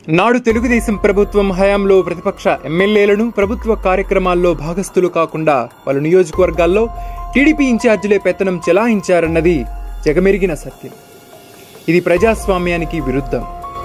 నాడు తెలుగుదేశం ప్రభుత్వం హయాంలో ప్రతిపక్ష ఎమ్మెల్యేలను ప్రభుత్వ కార్యక్రమాల్లో భాగస్థులు కాకుండా పలు నియోజకవర్గాల్లో టీడీపీ ఇన్ఛార్జీలే పెత్తనం చెలాయించారన్నది జగమెరిగిన సత్యం ఇది ప్రజాస్వామ్యానికి విరుద్ధం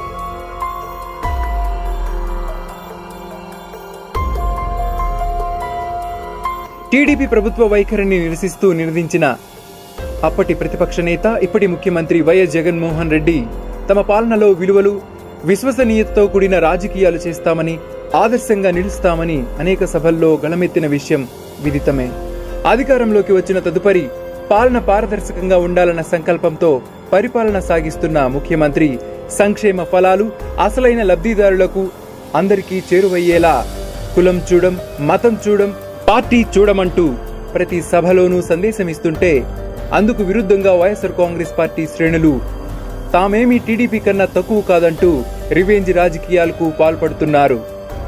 టీడీపీ ప్రభుత్వ వైఖరిని నిరసిస్తూ నినదించిన అప్పటి ప్రతిపక్ష నేత ఇప్పటి ముఖ్యమంత్రి వైఎస్ జగన్మోహన్ రెడ్డి తమ పాలనలో విలువలు విశ్వసనీయతతో కూడిన రాజకీయాలు చేస్తామని ఆదర్శంగా నిలుస్తామని అనేక సభల్లో గళమెత్తిన విషయం విదితమే అధికారంలోకి వచ్చిన తదుపరి పాలన పారదర్శకంగా ఉండాలన్న సంకల్పంతో పరిపాలన సాగిస్తున్న ముఖ్యమంత్రి సంక్షేమ ఫలాలు అసలైన లబ్ధిదారులకు అందరికీ చేరువయ్యేలా కులం చూడం మతం చూడం పార్టీ చూడమంటూ ప్రతి సభలోనూ సందేశమిస్తుంటే అందుకు విరుద్ధంగా వైఎస్ఆర్ కాంగ్రెస్ పార్టీ శ్రేణులు తామేమీ టీడీపీ కన్నా తక్కువ కాదంటూ రివెంజ్ రాజకీయాలకు పాల్పడుతున్నారు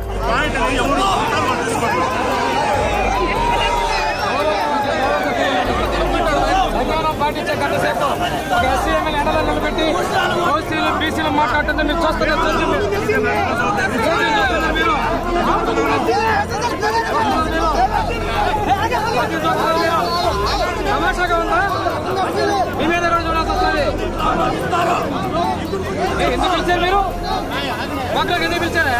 తెలంగాణ పాటించే గంట సేపు ఒక ఎస్సీ ఎమ్మెల్యే ఎండలో నిలబెట్టి ఓసీలు బీసీలు మాట్లాడుతుంటే మీరు చూస్తున్నారు తమాషాగా ఉందా మీ మీద ఎవరు చూడాల్సి వస్తుంది ఏ, ఎందుకు పిలిచారు మీరు మాకు ఎందుకు పిలిచారా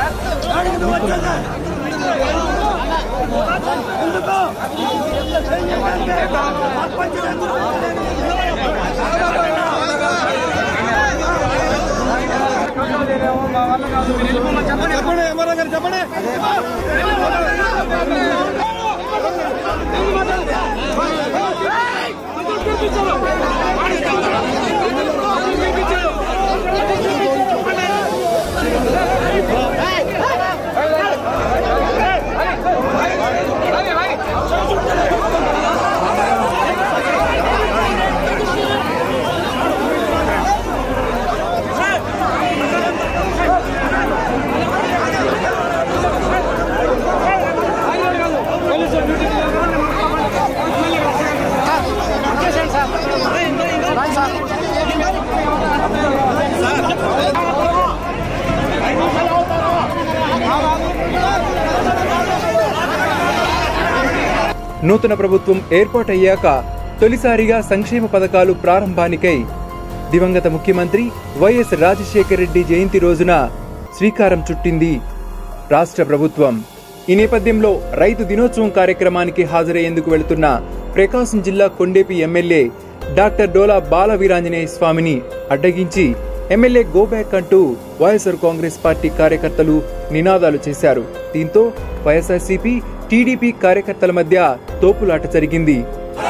చెప్పండి ఎంఆర్ఓ గారు చెప్పండి నూతన ప్రభుత్వం ఏర్పాటయ్యాక తొలిసారిగా సంక్షేమ పథకాలు ప్రారంభానికై దివంగత ముఖ్యమంత్రి వైఎస్ రాజశేఖర రెడ్డి జయంతి రోజున శ్రీకారం చుట్టింది రాష్ట్ర ప్రభుత్వం ఈ నేపథ్యంలో రైతు దినోత్సవం కార్యక్రమానికి హాజరయ్యేందుకు వెళుతున్న ప్రకాశం జిల్లా కొండేపి ఎమ్మెల్యే డాక్టర్ డోలా బాల వీరాంజనేయ స్వామిని అడ్డగించి ఎమ్మెల్యే గో బ్యాక్ అంటూ వైఎస్ఆర్ కాంగ్రెస్ పార్టీ కార్యకర్తలు నినాదాలు చేశారు దీంతో వైఎస్ఆర్సీపీ టీడీపీ కార్యకర్తల మధ్య తోపులాట జరిగింది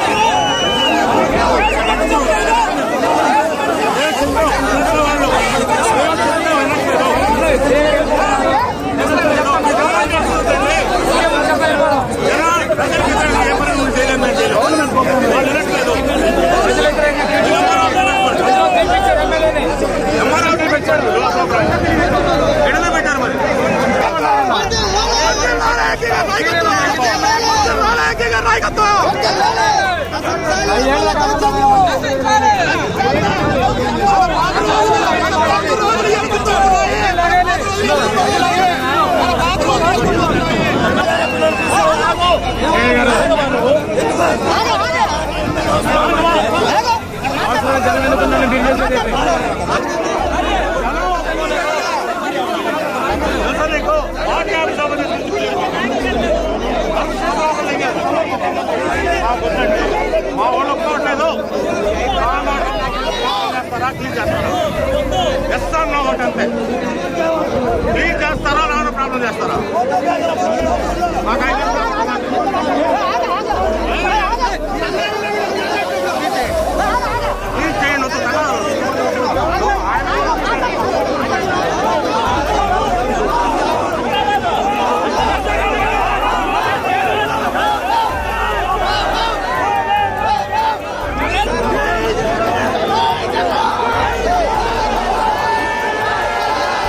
మా వాళ్ళు ఒప్పుకోవట్లేదు చేస్తారా క్లీన్ చేస్తారా ఎస్ఆర్ ఒకటి అంతే క్లీన్ చేస్తారా లేకపోతే ప్రాబ్లం చేస్తారా మాకు ఐదు క్లీన్ చేయండి వద్దు తగలదు. Hey!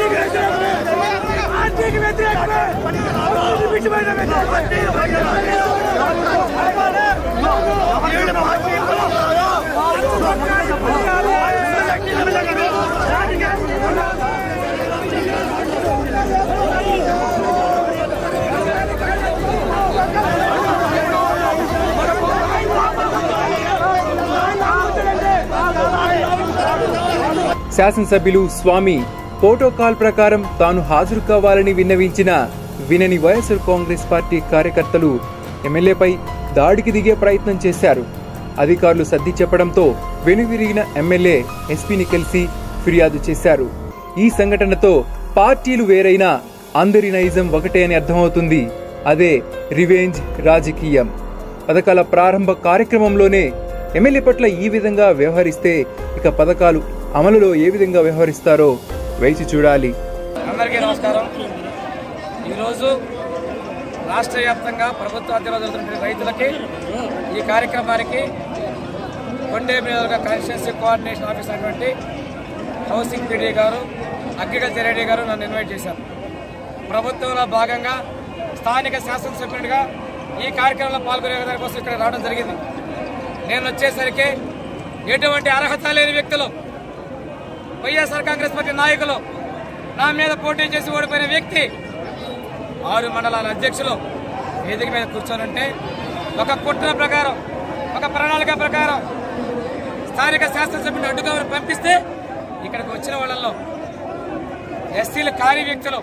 శాసనసభ్యులు స్వామి ప్రోటోకాల్ ప్రకారం తాను హాజరు కావాలని విన్నవించిన వినని వైఎస్ఆర్ కాంగ్రెస్ పార్టీ కార్యకర్తలు ఎమ్మెల్యేపై దాడికి దిగే ప్రయత్నం చేశారు అధికారులు సర్ది చెప్పడంతో వెనువిరిగిన ఎమ్మెల్యే ఎస్పీని కలిసి ఫిర్యాదు చేశారు ఈ సంఘటనతో పార్టీలు వేరైనా అందరి నైజం ఒకటే అని అర్థమవుతుంది అదే రివెంజ్ రాజకీయం పథకాల ప్రారంభ కార్యక్రమంలోనే ఎమ్మెల్యే పట్ల ఈ విధంగా వ్యవహరిస్తే ఇక పథకాలు అమలులో ఏ విధంగా వ్యవహరిస్తారో వేచి చూడాలి అందరికీ నమస్కారం ఈరోజు రాష్ట్ర వ్యాప్తంగా ప్రభుత్వ ఆధ్వర్యంలో జరుగుతున్న రైతులకి ఈ కార్యక్రమానికి కొండే మీదుగా కాన్స్టిట్యున్సీ కోఆర్డినేషన్ ఆఫీసర్ అయినటువంటి హౌసింగ్ పీడీ గారు అగ్రికల్చర్ రెడ్డి గారు నన్ను ఇన్వైట్ చేశారు ప్రభుత్వంలో భాగంగా స్థానిక శాసనసభ్యుడిగా ఈ కార్యక్రమంలో పాల్గొనే దానికోసం ఇక్కడ రావడం జరిగింది నేను వచ్చేసరికి ఎటువంటి అర్హత లేని వ్యక్తులు వైఎస్ఆర్ కాంగ్రెస్ పార్టీ నాయకులు నా మీద పోటీ చేసి ఓడిపోయిన వ్యక్తి ఆరు మండలాల అధ్యక్షులు వేదిక మీద కూర్చోనంటే ఒక కుట్ర ప్రకారం ఒక ప్రణాళిక ప్రకారం స్థానిక శాసనసభ్యుని అడ్డుగా పంపిస్తే ఇక్కడికి వచ్చిన వాళ్ళల్లో ఎస్సీలు కాని వ్యక్తులు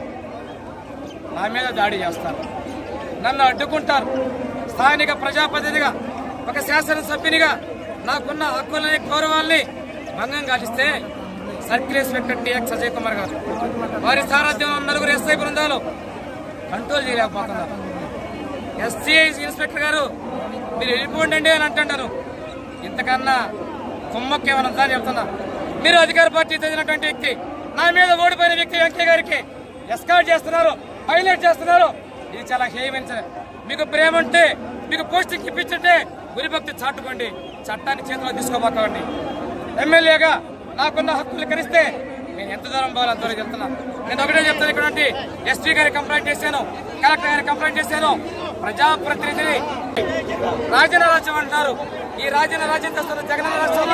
నా మీద దాడి చేస్తారు నన్ను అడ్డుకుంటారు స్థానిక ప్రజాప్రతినిధిగా ఒక శాసనసభ్యునిగా నాకున్న హక్కులని గౌరవాల్ని భంగం గాటిస్తే సర్కిల్ ఇన్స్పెక్టర్ టిఎక్స్ అజయ్ కుమార్ గారు వారి సారథ్యంలో నలుగురు ఎస్ఐ బృందాలు కంట్రోల్ చేయలేకపోతున్నారు ఎస్సీఐ ఇన్స్పెక్టర్ గారు మీరు వెళ్ళిపోండి అని అంటుంటారు ఇంతకన్నా కుమ్మక్కి ఏమైనా ఉందా అని చెప్తున్నా మీరు అధికార పార్టీ చెందినటువంటి వ్యక్తి నా మీద ఓడిపోయిన వ్యక్తి వెంకయ్య గారికి ఎస్కాట్ చేస్తున్నారు హైలైట్ చేస్తున్నారు ఇది చాలా హేయమైన మీకు ప్రేమ ఉంటే మీకు పోస్టింగ్ ఇప్పించుంటే గురిభక్తి చాటుకోండి చట్టాన్ని చేతిలో తీసుకోబోకండి ఎమ్మెల్యేగా నాకున్న హక్కులు కరిస్తే నేను ఎంత దూరం పోవాలో అంత దూరం చెప్తున్నాను నేను ఒకటే చెప్తాను ఇక్కడ ఎస్పీ గారికి కంప్లైంట్ చేశాను కలెక్టర్ గారికి కంప్లైంట్ చేశాను ప్రజాప్రతినిధిని రాజన రాజ్యం అంటారు ఈ రాజన రాజ్యం తెస్తున్న జగన్ రాష్ట్రంలో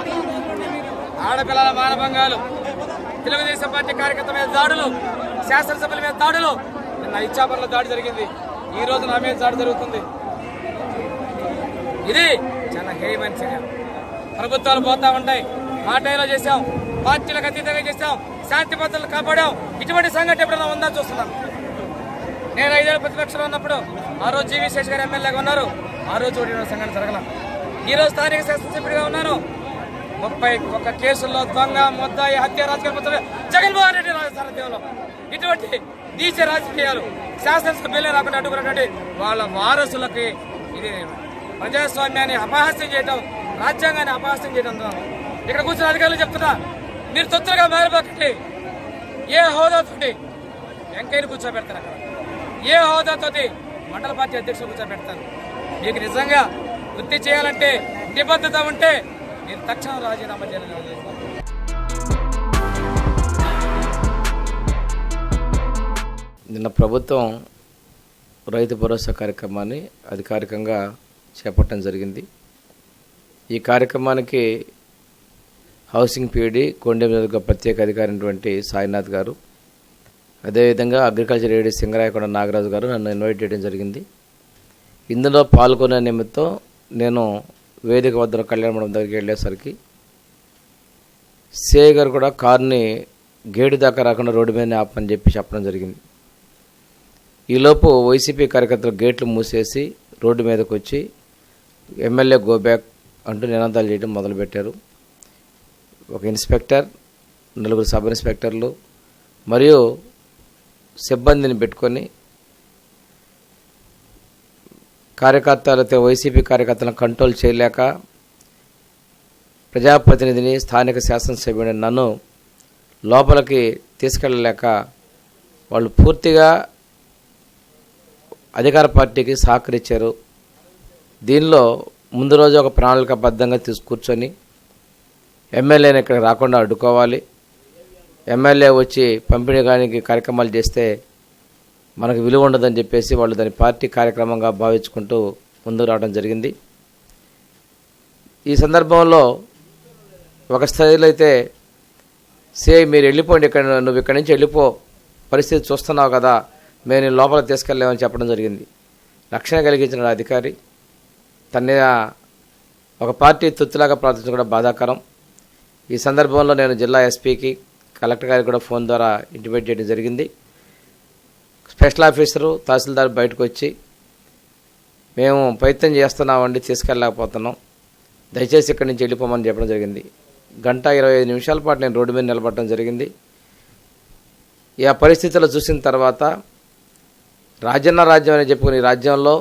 ఆడపిల్లల మానభంగాలు తెలుగుదేశం పార్టీ కార్యకర్త మీద దాడులు శాసనసభ్యుల మీద దాడులు నిన్న ఇచ్చాపురంలో దాడి జరిగింది ఈ రోజు నా మీద దాడి జరుగుతుంది ఇది చాలా హేయమైన చర్య ప్రభుత్వాలు పోతా ఉంటాయి మాటలో చేశాం పార్టీలకు అతీతంగా చేశాం శాంతి భద్రతలు కాపాడాం ఇటువంటి సంఘటన ఎప్పుడైనా ఉందా చూస్తున్నాం నేను ఐదేళ్ళు ప్రతిపక్షంలో ఉన్నప్పుడు ఆ రోజు జీవీ శేష్ గారు ఎమ్మెల్యేగా ఉన్నారు ఆ రోజు ఓడిన సంఘటన జరగల ఈ రోజు స్థానిక శాసనసభ్యుడిగా ఉన్నాను ముప్పై ఒక్క కేసుల్లో దొంగ ముద్దాయి హత్య రాజకీయ ముద్ర జగన్మోహన్ రెడ్డి సారథ్యంలో ఇటువంటి నీచ రాజకీయాలు శాసనసభ్యులే రాకుండా అడ్డుకున్నటువంటి వాళ్ళ వారసులకి ఇది ప్రజాస్వామ్యాన్ని అపహాస్యం చేయడం రాజ్యాంగాన్ని అపహాస్యం చేయడం ఇక్కడ కూర్చున్న అధికారులు చెప్తున్నా మీరు తొత్తులుగా మారిపోకండి ఏ హోదాతోటి వెంకయ్యని కూర్చోబెడతారు అక్కడ ఏ హోదాతోటి మండల పార్టీ అధ్యక్షులు కూర్చోబెడతారు మీకు నిజంగా వృత్తి చేయాలంటే నిబద్ధత ఉంటే మీరు తక్షణం రాజీనామా చేయాలని నిన్న ప్రభుత్వం రైతు భరోసా కార్యక్రమాన్ని అధికారికంగా చేపట్టడం జరిగింది ఈ కార్యక్రమానికి హౌసింగ్ పీడీ కొండెం నియోజక ప్రత్యేక అధికారి అయినటువంటి సాయినాథ్ గారు అదేవిధంగా అగ్రికల్చర్ ఏడీ సింగరాయకొండ నాగరాజు గారు నన్ను ఇన్వైట్ చేయడం జరిగింది ఇందులో పాల్గొనే నిమిత్తం నేను వేదిక వద్ద కళ్యాణ మండపం దగ్గరికి వెళ్ళేసరికి సిఐ గారు కూడా కారుని గేటు దాకా రాకుండా రోడ్డు మీద ఆపని చెప్పి చెప్పడం జరిగింది ఈలోపు వైసీపీ కార్యకర్తలు గేట్లు మూసేసి రోడ్డు మీదకి వచ్చి ఎమ్మెల్యే గో బ్యాక్ అంటూ నినాదాలు చేయడం మొదలుపెట్టారు ఒక ఇన్స్పెక్టర్ నలుగురు సబ్ ఇన్స్పెక్టర్లు మరియు సిబ్బందిని పెట్టుకొని కార్యకర్తలతో వైసీపీ కార్యకర్తలను కంట్రోల్ చేయలేక ప్రజాప్రతినిధిని స్థానిక శాసనసభ్యుడిని నన్ను లోపలికి తీసుకెళ్ళలేక వాళ్ళు పూర్తిగా అధికార పార్టీకి సహకరించారు దీనిలో ముందు రోజు ఒక ప్రణాళికాబద్ధంగా తీసు కూర్చొని ఎమ్మెల్యేని ఇక్కడ రాకుండా అడ్డుకోవాలి ఎమ్మెల్యే వచ్చి పంపిణీ కానీ కార్యక్రమాలు చేస్తే మనకు విలువ ఉండదని చెప్పేసి వాళ్ళు దాని పార్టీ కార్యక్రమంగా భావించుకుంటూ ముందుకు రావడం జరిగింది ఈ సందర్భంలో ఒక స్థాయిలో అయితే సే మీరు వెళ్ళిపోండి ఇక్కడ నువ్వు ఇక్కడి నుంచి వెళ్ళిపో పరిస్థితి చూస్తున్నావు కదా మేము నేను లోపల తీసుకెళ్ళలేమని చెప్పడం జరిగింది రక్షణ కలిగించిన అధికారి తన ఒక పార్టీ తొత్తులాగా ప్రవర్తించడం కూడా బాధాకరం ఈ సందర్భంలో నేను జిల్లా ఎస్పీకి కలెక్టర్ గారికి కూడా ఫోన్ ద్వారా ఇంటిమేట్ చేయడం జరిగింది స్పెషల్ ఆఫీసరు తహసీల్దార్ బయటకు వచ్చి మేము ప్రయత్నం చేస్తున్నామండి తీసుకెళ్ళలేకపోతున్నాం దయచేసి ఇక్కడి నుంచి వెళ్ళిపోమని చెప్పడం జరిగింది గంట ఇరవై ఐదు నిమిషాల పాటు నేను రోడ్డు మీద నిలబడటం జరిగింది ఈ ఆ పరిస్థితులు చూసిన తర్వాత రాజన్న రాజ్యం అని చెప్పుకుని ఈ రాజ్యంలో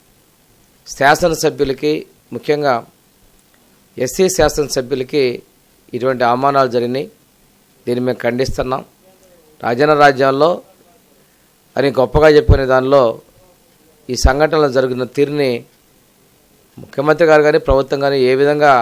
శాసనసభ్యులకి ముఖ్యంగా ఎస్సీ శాసనసభ్యులకి ఇటువంటి అవమానాలు జరిగినాయి దీన్ని మేము ఖండిస్తున్నాం రాజన్న రాజ్యంలో అని గొప్పగా చెప్పుకునే దానిలో ఈ సంఘటనలు జరిగిన తీరుని ముఖ్యమంత్రి గారు కానీ ప్రభుత్వం కానీ ఏ విధంగా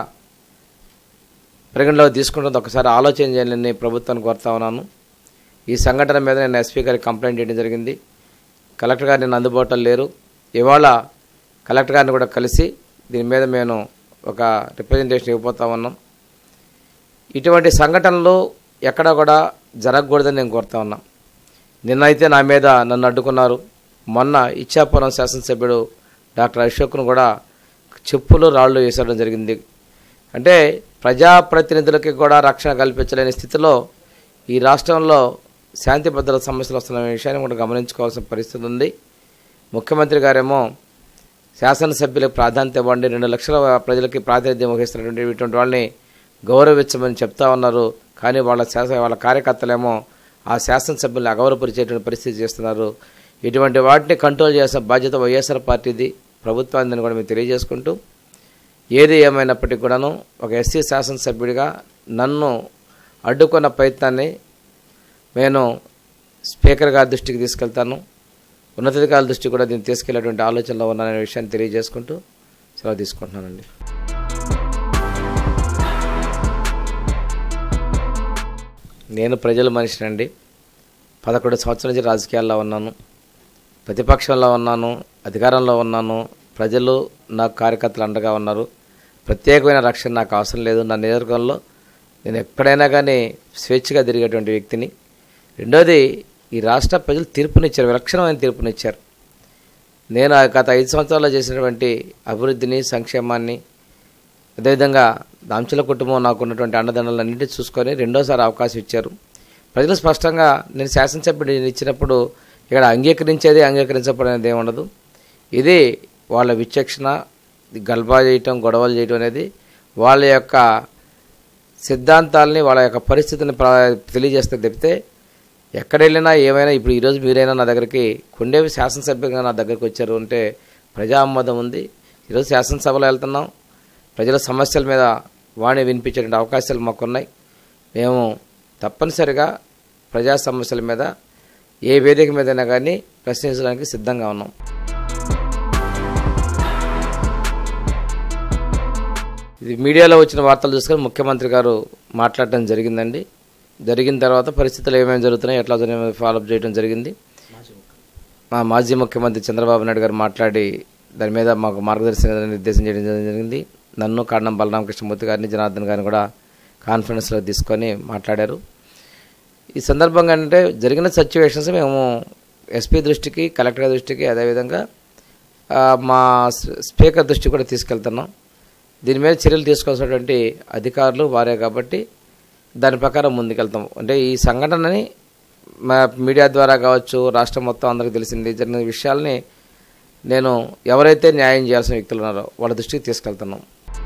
పరిగణలోకి తీసుకుంటుందో ఒకసారి ఆలోచన చేయాలని ప్రభుత్వాన్ని కోరుతా ఉన్నాను ఈ సంఘటన మీద నేను ఎస్పీ గారికి కంప్లైంట్ చేయడం జరిగింది కలెక్టర్ గారు నేను అందుబాటులో లేరు ఇవాళ కలెక్టర్ గారిని కూడా కలిసి దీని మీద మేము ఒక రిప్రజెంటేషన్ ఇవ్వబోతా ఉన్నాం ఇటువంటి సంఘటనలు ఎక్కడా కూడా జరగకూడదని నేను కోరుతా ఉన్నాం నిన్నైతే నా మీద నన్ను అడ్డుకున్నారు మొన్న ఇచ్చాపురం శాసనసభ్యుడు డాక్టర్ అశోక్ను కూడా చెప్పులు రాళ్ళు వేసడం జరిగింది అంటే ప్రజాప్రతినిధులకి కూడా రక్షణ కల్పించలేని స్థితిలో ఈ రాష్ట్రంలో శాంతి భద్రత సమస్యలు వస్తున్న విషయాన్ని కూడా గమనించుకోవాల్సిన పరిస్థితి ఉంది ముఖ్యమంత్రి గారేమో శాసనసభ్యులకు ప్రాధాన్యత ఇవ్వండి రెండు లక్షల ప్రజలకి ప్రాతినిధ్యం వహిస్తున్నటువంటి ఇటువంటి వాళ్ళని గౌరవించమని చెప్తా ఉన్నారు కానీ వాళ్ళ శాసన వాళ్ళ కార్యకర్తలేమో ఆ శాసనసభ్యుల్ని అగౌరవపరిచేటువంటి పరిస్థితి చేస్తున్నారు ఇటువంటి వాటిని కంట్రోల్ చేసిన బాధ్యత వైఎస్ఆర్ పార్టీది ప్రభుత్వాన్ని కూడా మేము తెలియజేసుకుంటూ ఏది ఏమైనప్పటికీ కూడాను ఒక ఎస్సీ శాసనసభ్యుడిగా నన్ను అడ్డుకున్న ప్రయత్నాన్ని నేను స్పీకర్ గారి దృష్టికి తీసుకెళ్తాను ఉన్నతాధికారుల దృష్టికి కూడా దీన్ని తీసుకెళ్లేటువంటి ఆలోచనలో ఉన్నాననే విషయాన్ని తెలియజేసుకుంటూ సెలవు తీసుకుంటున్నానండి నేను ప్రజల మనిషినండి పదకొండు సంవత్సరాల నుంచి రాజకీయాల్లో ఉన్నాను ప్రతిపక్షంలో ఉన్నాను అధికారంలో ఉన్నాను ప్రజలు నాకు కార్యకర్తలు అండగా ఉన్నారు ప్రత్యేకమైన రక్షణ నాకు అవసరం లేదు నా నియోజకవర్గంలో నేను ఎక్కడైనా కానీ స్వేచ్ఛగా తిరిగేటువంటి వ్యక్తిని రెండోది ఈ రాష్ట్ర ప్రజలు తీర్పునిచ్చారు విలక్షణమైన తీర్పునిచ్చారు నేను ఆ గత ఐదు సంవత్సరాల్లో చేసినటువంటి అభివృద్ధిని సంక్షేమాన్ని అదేవిధంగా దాంచుల కుటుంబం నాకు ఉన్నటువంటి అండదండలన్నింటినీ చూసుకొని రెండోసారి అవకాశం ఇచ్చారు ప్రజలు స్పష్టంగా నేను శాసనసభ్యుడు ఇచ్చినప్పుడు ఇక్కడ అంగీకరించేది అంగీకరించబడి అనేది ఏమి ఉండదు ఇది వాళ్ళ విచక్షణ గల్బా చేయటం గొడవలు చేయటం అనేది వాళ్ళ యొక్క సిద్ధాంతాలని వాళ్ళ యొక్క పరిస్థితిని ప్ర- తెలియజేస్తే తప్పితే ఎక్కడ వెళ్ళినా ఏమైనా ఇప్పుడు ఈరోజు మీరైనా నా దగ్గరికి కొండేవి శాసనసభ్యులుగా నా దగ్గరికి వచ్చారు అంటే ప్రజా ఆమోదం ఉంది ఈరోజు శాసనసభలో వెళ్తున్నాం ప్రజల సమస్యల మీద వాణి వినిపించేటువంటి అవకాశాలు మాకున్నాయి మేము తప్పనిసరిగా ప్రజా సమస్యల మీద ఏ వేదిక మీదైనా కానీ ప్రశ్నించడానికి సిద్ధంగా ఉన్నాం ఇది మీడియాలో వచ్చిన వార్తలు చూసుకొని ముఖ్యమంత్రి గారు మాట్లాడటం జరిగిందండి జరిగిన తర్వాత పరిస్థితులు ఏమేమి జరుగుతున్నాయి ఎట్లా ఫాలోఅప్ చేయడం జరిగింది మా మాజీ ముఖ్యమంత్రి చంద్రబాబు నాయుడు గారు మాట్లాడి దాని మీద మాకు మార్గదర్శక నిర్దేశం చేయడం జరిగింది నన్ను కారణం బలరామకృష్ణమూర్తి గారిని జనార్దన్ గారిని కూడా కాన్ఫరెన్స్లో తీసుకొని మాట్లాడారు ఈ సందర్భంగా అంటే జరిగిన సిచ్యువేషన్స్ మేము ఎస్పీ దృష్టికి కలెక్టర్ గారి దృష్టికి అదేవిధంగా ఆ, మా స్- స్పీకర్ దృష్టికి కూడా తీసుకెళ్తున్నాం దీని మీద చర్యలు తీసుకోవాల్సినటువంటి అధికారులు వారే కాబట్టి దాని ప్రకారం ముందుకెళ్తాం అంటే ఈ సంఘటనని మా మీడియా ద్వారా కావచ్చు రాష్ట్రం మొత్తం అందరికీ తెలిసింది జరిగిన విషయాల్ని నేను ఎవరైతే న్యాయం చేయాల్సిన వ్యక్తులు ఉన్నారో వాళ్ళ దృష్టికి తీసుకెళ్తున్నాం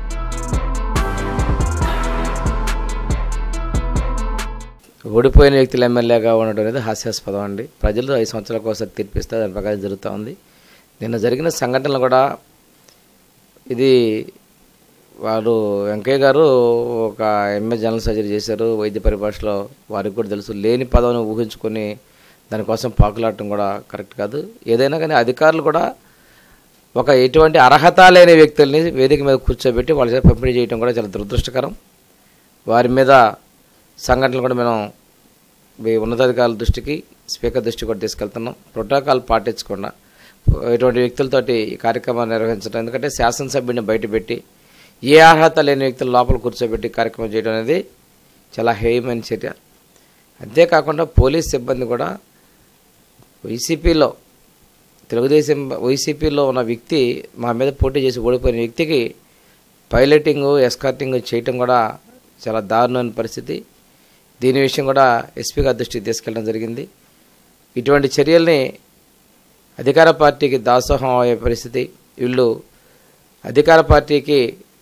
ఓడిపోయిన వ్యక్తులు ఎమ్మెల్యేగా ఉండడం అనేది హాస్యాస్పదం అండి ప్రజలు ఐదు సంవత్సరాలకు ఒకసారి తీర్పిస్తే దాని ప్రకారం జరుగుతూ ఉంది నిన్న జరిగిన సంఘటనలు కూడా ఇది వారు వెంకయ్య గారు ఒక ఎంఏ జనరల్ సర్జరీ చేశారు వైద్య పరిభాషలో వారికి కూడా తెలుసు లేని పదవిని ఊహించుకొని దానికోసం పాకులాడటం కూడా కరెక్ట్ కాదు ఏదైనా కానీ అధికారులు కూడా ఒక ఎటువంటి అర్హత లేని వ్యక్తుల్ని వేదిక మీద కూర్చోబెట్టి వాళ్ళ చేత పంపిణీ చేయడం కూడా చాలా దురదృష్టకరం వారి మీద సంఘటనలు కూడా మేము మీ ఉన్నతాధికారుల దృష్టికి స్పీకర్ దృష్టికి కూడా తీసుకెళ్తున్నాం ప్రోటోకాల్ పాటించకుండా ఇటువంటి వ్యక్తులతోటి ఈ కార్యక్రమాన్ని నిర్వహించడం ఎందుకంటే శాసనసభ్యుడిని బయటపెట్టి ఏ అర్హత లేని వ్యక్తులు లోపల కూర్చోబెట్టి కార్యక్రమం చేయడం అనేది చాలా హేయమైన చర్య అంతేకాకుండా పోలీస్ సిబ్బంది కూడా వైసీపీలో తెలుగుదేశం వైసీపీలో ఉన్న వ్యక్తి మా మీద పోటీ చేసి ఓడిపోయిన వ్యక్తికి పైలటింగ్ ఎస్కార్టింగ్ చేయటం కూడా చాలా దారుణమైన పరిస్థితి దీని విషయం కూడా ఎస్పీ గారి దృష్టికి తీసుకెళ్ళడం జరిగింది ఇటువంటి చర్యల్ని అధికార పార్టీకి దాసోహం అయ్యే పరిస్థితి వీళ్ళు అధికార పార్టీకి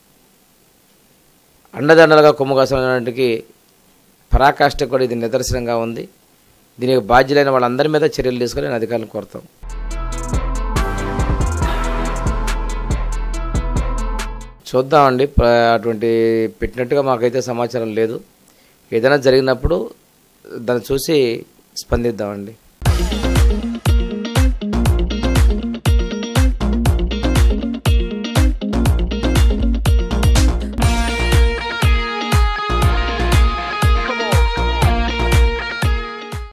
అండదండలుగా కొమ్ముగాసినటువంటి పరాకాష్ట కూడా ఇది నిదర్శనంగా ఉంది దీనికి బాధ్యులైన వాళ్ళందరి మీద చర్యలు తీసుకొని నేను అధికారులను కోరుతాం చూద్దామండి ప్ర- అటువంటి పెట్టినట్టుగా మాకైతే సమాచారం లేదు ఏదైనా జరిగినప్పుడు దాన్ని చూసి స్పందిద్దామండి